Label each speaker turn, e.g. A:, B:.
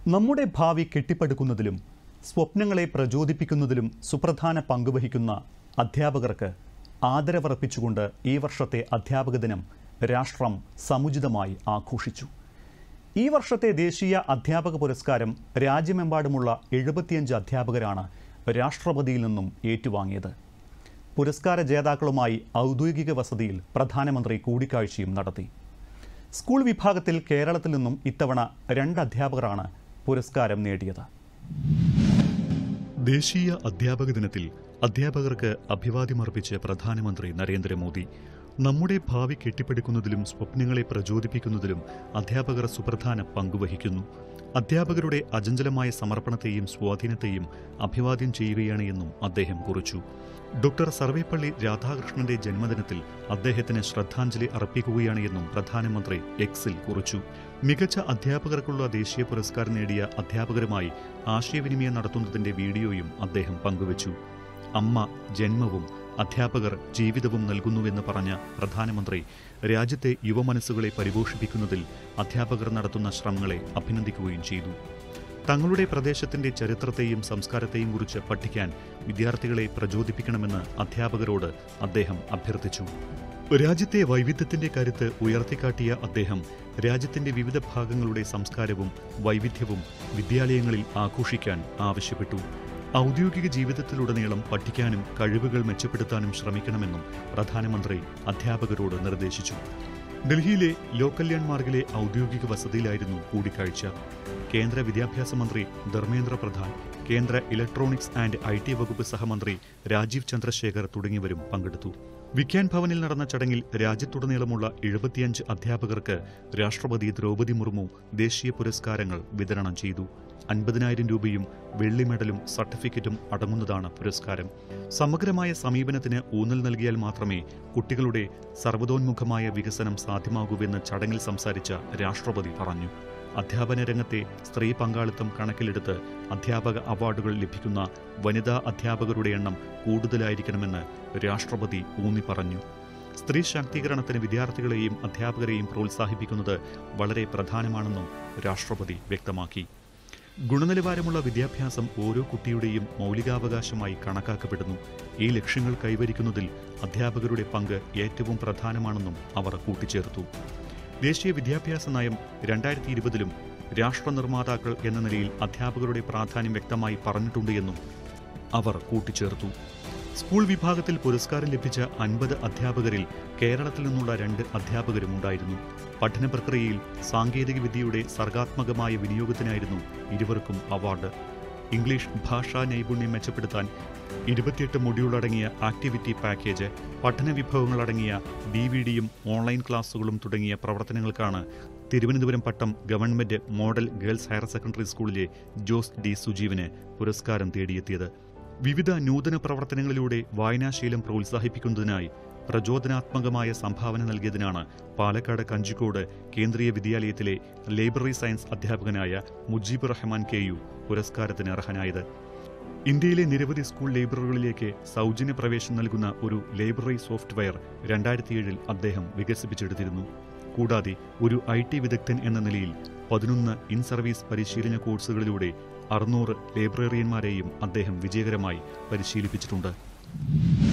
A: നമ്മുടെ ഭാവി കെട്ടിപ്പടുക്കുന്നതിലും സ്വപ്നങ്ങളെ പ്രചോദിപ്പിക്കുന്നതിലും സുപ്രധാന പങ്കുവഹിക്കുന്ന അധ്യാപകർക്ക് ആദരവർപ്പിച്ചുകൊണ്ട് ഈ വർഷത്തെ അധ്യാപക ദിനം രാഷ്ട്രം സമുചിതമായി ആഘോഷിച്ചു ഈ വർഷത്തെ ദേശീയ അധ്യാപക പുരസ്കാരം രാജ്യമെമ്പാടുമുള്ള എഴുപത്തിയഞ്ച് അധ്യാപകരാണ് രാഷ്ട്രപതിയിൽ നിന്നും ഏറ്റുവാങ്ങിയത് പുരസ്കാര ജേതാക്കളുമായി ഔദ്യോഗിക വസതിയിൽ പ്രധാനമന്ത്രി കൂടിക്കാഴ്ചയും നടത്തി സ്കൂൾ വിഭാഗത്തിൽ കേരളത്തിൽ നിന്നും ഇത്തവണ രണ്ട് അധ്യാപകരാണ് പുരസ്കാരം നേടിയത് ദേശീയ അധ്യാപക ദിനത്തിൽ അധ്യാപകർക്ക് അഭിവാദ്യമർപ്പിച്ച് പ്രധാനമന്ത്രി നരേന്ദ്രമോദി നമ്മുടെ ഭാവി കെട്ടിപ്പടുക്കുന്നതിലും സ്വപ്നങ്ങളെ പ്രചോദിപ്പിക്കുന്നതിലും അധ്യാപകർ സുപ്രധാന പങ്കുവഹിക്കുന്നു അധ്യാപകരുടെ അചഞ്ചലമായ സമർപ്പണത്തെയും സ്വാധീനത്തെയും അഭിവാദ്യം ചെയ്യുകയാണ് എന്നും അദ്ദേഹം കുറിച്ചു ഡോക്ടർ സർവേപ്പള്ളി രാധാകൃഷ്ണന്റെ ജന്മദിനത്തിൽ അദ്ദേഹത്തിന് ശ്രദ്ധാഞ്ജലി അർപ്പിക്കുകയാണ് എന്നും പ്രധാനമന്ത്രി എക്സിൽ കുറിച്ചു മികച്ച അധ്യാപകർക്കുള്ള ദേശീയ പുരസ്കാരം നേടിയ അധ്യാപകരുമായി ആശയവിനിമയം നടത്തുന്നതിന്റെ വീഡിയോയും അദ്ദേഹം പങ്കുവച്ചു അമ്മ ജന്മവും അധ്യാപകർ ജീവിതവും നൽകുന്നുവെന്ന് പറഞ്ഞ പ്രധാനമന്ത്രി രാജ്യത്തെ യുവമനസ്സുകളെ പരിപോഷിപ്പിക്കുന്നതിൽ അധ്യാപകർ നടത്തുന്ന ശ്രമങ്ങളെ അഭിനന്ദിക്കുകയും ചെയ്തു തങ്ങളുടെ പ്രദേശത്തിന്റെ ചരിത്രത്തെയും സംസ്കാരത്തെയും കുറിച്ച് പഠിക്കാൻ വിദ്യാർത്ഥികളെ പ്രചോദിപ്പിക്കണമെന്ന് അധ്യാപകരോട് അദ്ദേഹം അഭ്യർത്ഥിച്ചു രാജ്യത്തെ വൈവിധ്യത്തിന്റെ കരുത്ത് ഉയർത്തിക്കാട്ടിയ അദ്ദേഹം രാജ്യത്തിന്റെ വിവിധ ഭാഗങ്ങളുടെ സംസ്കാരവും വൈവിധ്യവും വിദ്യാലയങ്ങളിൽ ആഘോഷിക്കാൻ ആവശ്യപ്പെട്ടു ഔദ്യോഗിക ജീവിതത്തിലുടനീളം പഠിക്കാനും കഴിവുകൾ മെച്ചപ്പെടുത്താനും ശ്രമിക്കണമെന്നും പ്രധാനമന്ത്രി അധ്യാപകരോട് നിർദ്ദേശിച്ചു ഡൽഹിയിലെ ലോകല്യാൺ മാർഗിലെ ഔദ്യോഗിക വസതിയിലായിരുന്നു കൂടിക്കാഴ്ച കേന്ദ്ര വിദ്യാഭ്യാസ മന്ത്രി ധർമ്മേന്ദ്ര പ്രധാൻ കേന്ദ്ര ഇലക്ട്രോണിക്സ് ആൻഡ് ഐ ടി വകുപ്പ് സഹമന്ത്രി രാജീവ് ചന്ദ്രശേഖർ തുടങ്ങിയവരും പങ്കെടുത്തു വിഖ്യാൻ ഭവനിൽ നടന്ന ചടങ്ങിൽ രാജ്യത്തുടനീളമുള്ള എഴുപത്തിയഞ്ച് അധ്യാപകർക്ക് രാഷ്ട്രപതി ദ്രൗപദി മുർമു ദേശീയ പുരസ്കാരങ്ങൾ വിതരണം ചെയ്തു അൻപതിനായിരം രൂപയും വെള്ളി മെഡലും സർട്ടിഫിക്കറ്റും അടങ്ങുന്നതാണ് പുരസ്കാരം സമഗ്രമായ സമീപനത്തിന് ഊന്നൽ നൽകിയാൽ മാത്രമേ കുട്ടികളുടെ സർവ്വതോന്മുഖമായ വികസനം സാധ്യമാകൂവെന്ന് ചടങ്ങിൽ സംസാരിച്ച രാഷ്ട്രപതി പറഞ്ഞു അധ്യാപന രംഗത്തെ സ്ത്രീ പങ്കാളിത്തം കണക്കിലെടുത്ത് അധ്യാപക അവാർഡുകൾ ലഭിക്കുന്ന വനിതാ അധ്യാപകരുടെ എണ്ണം കൂടുതലായിരിക്കണമെന്ന് രാഷ്ട്രപതി ഊന്നി പറഞ്ഞു സ്ത്രീ ശാക്തീകരണത്തിന് വിദ്യാർത്ഥികളെയും അധ്യാപകരെയും പ്രോത്സാഹിപ്പിക്കുന്നത് വളരെ പ്രധാനമാണെന്നും രാഷ്ട്രപതി വ്യക്തമാക്കി ഗുണനിലവാരമുള്ള വിദ്യാഭ്യാസം ഓരോ കുട്ടിയുടെയും മൗലികാവകാശമായി കണക്കാക്കപ്പെടുന്നു ഈ ലക്ഷ്യങ്ങൾ കൈവരിക്കുന്നതിൽ അധ്യാപകരുടെ പങ്ക് ഏറ്റവും പ്രധാനമാണെന്നും അവർ കൂട്ടിച്ചേർത്തു ദേശീയ വിദ്യാഭ്യാസ നയം രണ്ടായിരത്തി ഇരുപതിലും രാഷ്ട്രനിർമ്മാതാക്കൾ എന്ന നിലയിൽ അധ്യാപകരുടെ പ്രാധാന്യം വ്യക്തമായി പറഞ്ഞിട്ടുണ്ട് എന്നും അവർ കൂട്ടിച്ചേർത്തു സ്കൂൾ വിഭാഗത്തിൽ പുരസ്കാരം ലഭിച്ച അൻപത് അധ്യാപകരിൽ കേരളത്തിൽ നിന്നുള്ള രണ്ട് അധ്യാപകരും ഉണ്ടായിരുന്നു പഠന പ്രക്രിയയിൽ സാങ്കേതികവിദ്യയുടെ സർഗാത്മകമായ വിനിയോഗത്തിനായിരുന്നു ഇരുവർക്കും അവാർഡ് ഇംഗ്ലീഷ് ഭാഷാ നൈപുണ്യം മെച്ചപ്പെടുത്താൻ ഇരുപത്തിയെട്ട് മൊഡ്യൂളടങ്ങിയ ആക്ടിവിറ്റി പാക്കേജ് പഠന വിഭവങ്ങളടങ്ങിയ ഡി വി ഡിയും ഓൺലൈൻ ക്ലാസുകളും തുടങ്ങിയ പ്രവർത്തനങ്ങൾക്കാണ് Thiruvananthapuram Pattom government model girls higher secondary സ്കൂളിലെ ജോസ് ഡി സുജീവിന് പുരസ്കാരം തേടിയെത്തിയത് വിവിധ നൂതന പ്രവർത്തനങ്ങളിലൂടെ വായനാശീലം പ്രോത്സാഹിപ്പിക്കുന്നതിനായി പ്രചോദനാത്മകമായ സംഭാവന നൽകിയതിനാണ് പാലക്കാട് കഞ്ചിക്കോട് കേന്ദ്രീയ വിദ്യാലയത്തിലെ ലൈബ്രറി സയൻസ് അധ്യാപകനായ മുജീബ് റഹ്മാൻ കെ യു പുരസ്കാരത്തിന് അർഹനായത് ഇന്ത്യയിലെ നിരവധി സ്കൂൾ ലൈബ്രറികളിലേക്ക് സൗജന്യ പ്രവേശനം നൽകുന്ന ഒരു ലൈബ്രറി സോഫ്റ്റ്വെയർ രണ്ടായിരത്തിയേഴിൽ അദ്ദേഹം വികസിപ്പിച്ചെടുത്തിരുന്നു കൂടാതെ ഒരു ഐ ടി വിദഗ്ധൻ എന്ന നിലയിൽ പതിനൊന്ന് ഇൻ സർവീസ് പരിശീലന കോഴ്സുകളിലൂടെ അറുന്നൂറ് ലൈബ്രറിയന്മാരെയും അദ്ദേഹം വിജയകരമായി പരിശീലിപ്പിച്ചിട്ടുണ്ട്